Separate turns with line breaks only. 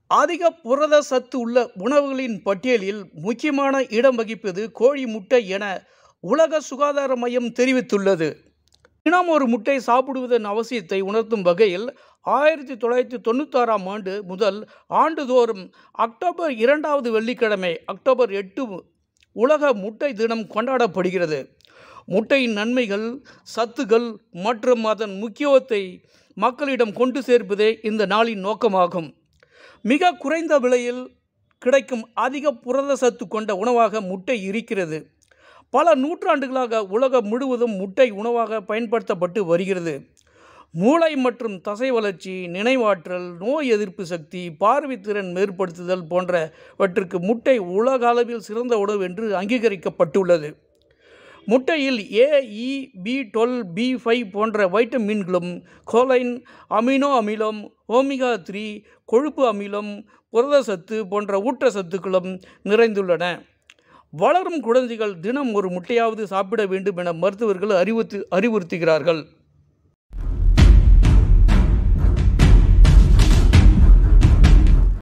அதிக புரத சத்து உள்ள உணவுகளின் பட்டியலில் முக்கியமான இடம் வகிப்பது கோழி முட்டை என உலக சுகாதார மையம் தெரிவித்துள்ளது தினம் ஒரு முட்டை சாப்பிடுவதன் அவசியத்தை உணர்த்தும் வகையில் ஆயிரத்தி தொள்ளாயிரத்தி தொண்ணூத்தாறாம் ஆண்டு முதல் ஆண்டுதோறும் அக்டோபர் இரண்டாவது வெள்ளிக்கிழமை அக்டோபர் எட்டு உலக முட்டை தினம் கொண்டாடப்படுகிறது முட்டையின் நன்மைகள் சத்துகள் மற்றும் அதன் முக்கியத்துவத்தை மக்களிடம் கொண்டு சேர்ப்பதே இந்த நாளின் நோக்கமாகும் மிக குறைந்த விலையில் கிடைக்கும் அதிக புரத சத்து கொண்ட உணவாக முட்டை இருக்கிறது பல நூற்றாண்டுகளாக உலகம் முழுவதும் முட்டை உணவாக பயன்படுத்தப்பட்டு வருகிறது மூளை மற்றும் தசை வளர்ச்சி நினைவாற்றல் நோய் எதிர்ப்பு சக்தி பார்வைத்திறன் மேற்படுத்துதல் போன்றவற்றிற்கு முட்டை உலக அளவில் சிறந்த உணவு என்று அங்கீகரிக்கப்பட்டுள்ளது முட்டையில் A E B twelve B five போன்ற வைட்டமின்களும் கோலைன் அமினோ அமிலம் ஓமிகா த்ரீ கொழுப்பு அமிலம் புரதசத்து போன்ற ஊட்டச்சத்துக்களும் நிறைந்துள்ளன வளரும் குழந்தைகள் தினம் ஒரு முட்டையாவது சாப்பிட வேண்டும் என மருத்துவர்கள் அறிவுறுத்து அறிவுறுத்துகிறார்கள்